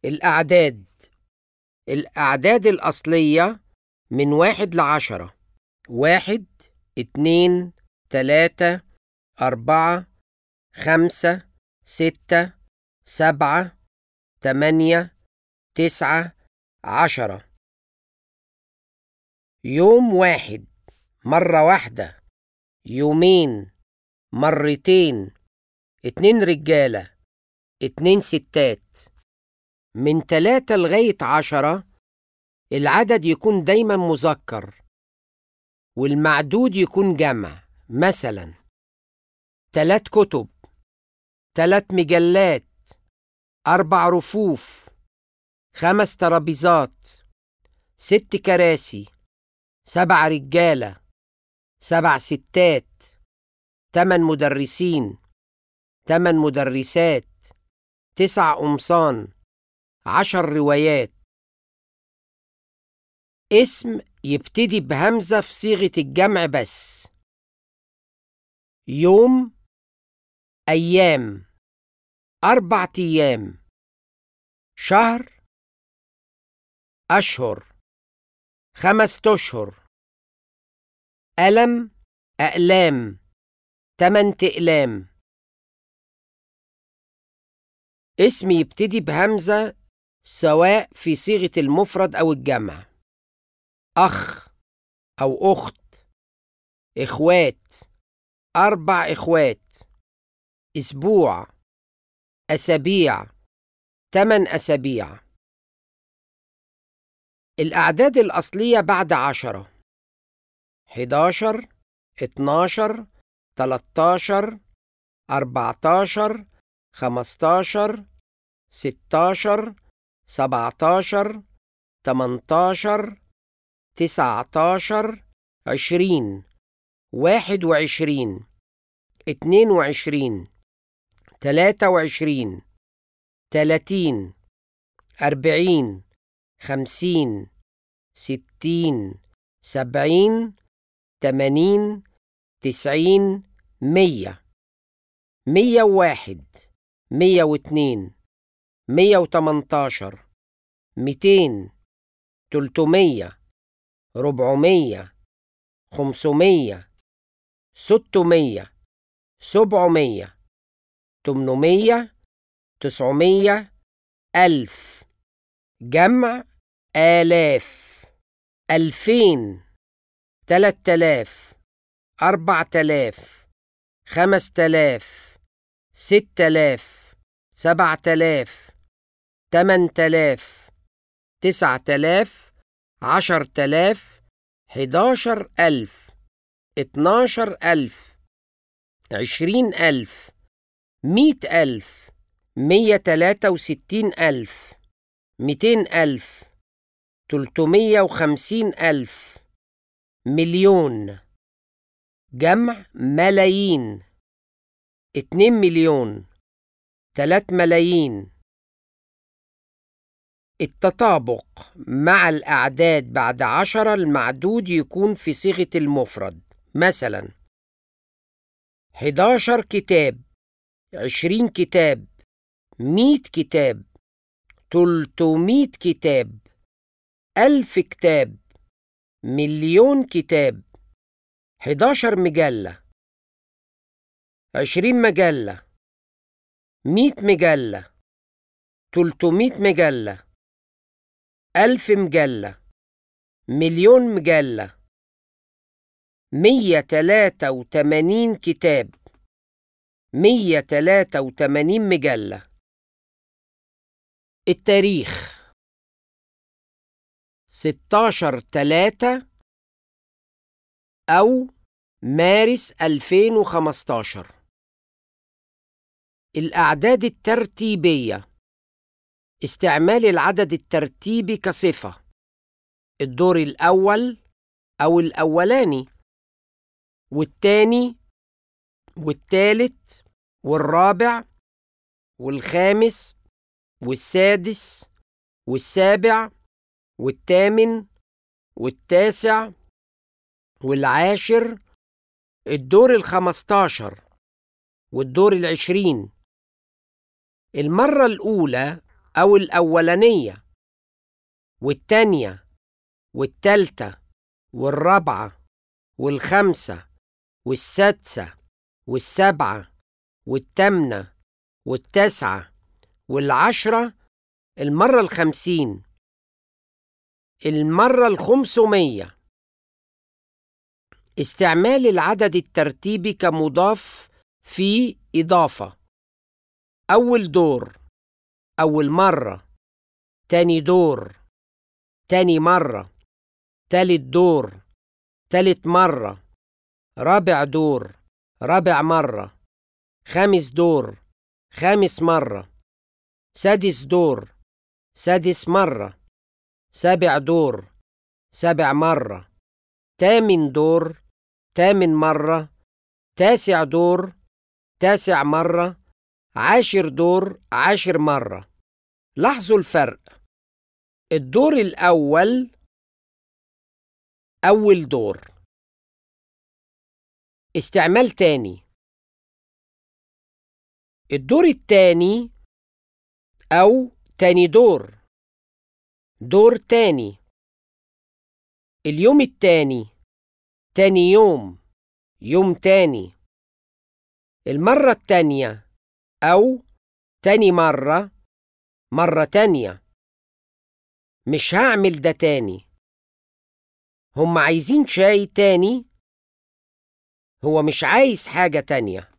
الأعداد الأعداد الأصلية من واحد لعشرة واحد اتنين تلاتة أربعة خمسة ستة سبعة تمانية تسعة عشرة يوم واحد مرة واحدة يومين مرتين اتنين رجالة اتنين ستات من تلاتة لغاية عشرة العدد يكون دايما مذكر والمعدود يكون جمع مثلا تلات كتب تلات مجلات أربع رفوف خمس ترابيزات ست كراسي سبع رجالة سبع ستات تمن مدرسين تمن مدرسات تسع قمصان عشر روايات اسم يبتدي بهمزة في صيغة الجمع بس يوم أيام أربع أيام شهر أشهر خمس أشهر ألم أقلام تمن تقلام اسم يبتدي بهمزة سواء في صيغة المفرد أو الجمع أخ أو أخت إخوات أربع إخوات أسبوع أسابيع تمن أسابيع الأعداد الأصلية بعد عشرة حداشر اتناشر تلاتاشر أربعتاشر خمستاشر ستاشر سبعتاشر تمنتاشر تسعتاشر عشرين واحد وعشرين اتنين وعشرين تلاتة وعشرين تلاتين أربعين خمسين ستين سبعين تمانين تسعين مية مية وواحد مية واتنين مية وتمنتاشر ميتين تلتمية ربعمية خمسمية ستمية سبعمية تمنمية تسعمية ألف جمع آلاف ألفين تلات تلاف أربع تلاف خمس تلاف ست تلاف سبع تلاف تمن تلاف تسع تلاف عشر تلاف حداشر ألف اتناشر ألف عشرين ألف مية ألف مية تلاتة وستين ألف ميتين ألف تلتمية وخمسين ألف مليون جمع ملايين اتنين مليون تلات ملايين التطابق مع الأعداد بعد عشرة المعدود يكون في صيغة المفرد مثلا حداشر كتاب عشرين كتاب مية كتاب تلتمية كتاب ألف كتاب مليون كتاب حداشر مجلة عشرين مجلة مية مجلة تلتمية مجلة ألف مجلة مليون مجلة مية تلاتة وتمانين كتاب مية تلاتة وتمانين مجلة التاريخ ستاشر تلاتة أو مارس ألفين وخمستاشر الأعداد الترتيبية استعمال العدد الترتيبي كصفة الدور الأول أو الأولاني والتاني والتالت والرابع والخامس والسادس والسابع والثامن والتاسع والعاشر الدور الخمستاشر والدور العشرين المرة الأولى أو الأولانية والتانية والتالتة والرابعة والخامسة والسادسة والسابعة والتامنة والتاسعة والعشرة المرة الخمسين المرة الخمسمية استعمال العدد الترتيبي كمضاف في إضافة أول دور أول مرة تاني دور تاني مرة تالت دور تالت مرة رابع دور رابع مرة خامس دور خامس مرة سادس دور سادس مرة سابع دور سابع مرة تامن دور تامن مرة تاسع دور تاسع مرة عاشر دور عاشر مرة لاحظوا الفرق الدور الأول أول دور استعمال تاني الدور التاني أو تاني دور دور تاني اليوم التاني تاني يوم يوم تاني المرة التانية أو تاني مرة مرة تانية مش هعمل ده تاني هم عايزين شاي تاني هو مش عايز حاجة تانية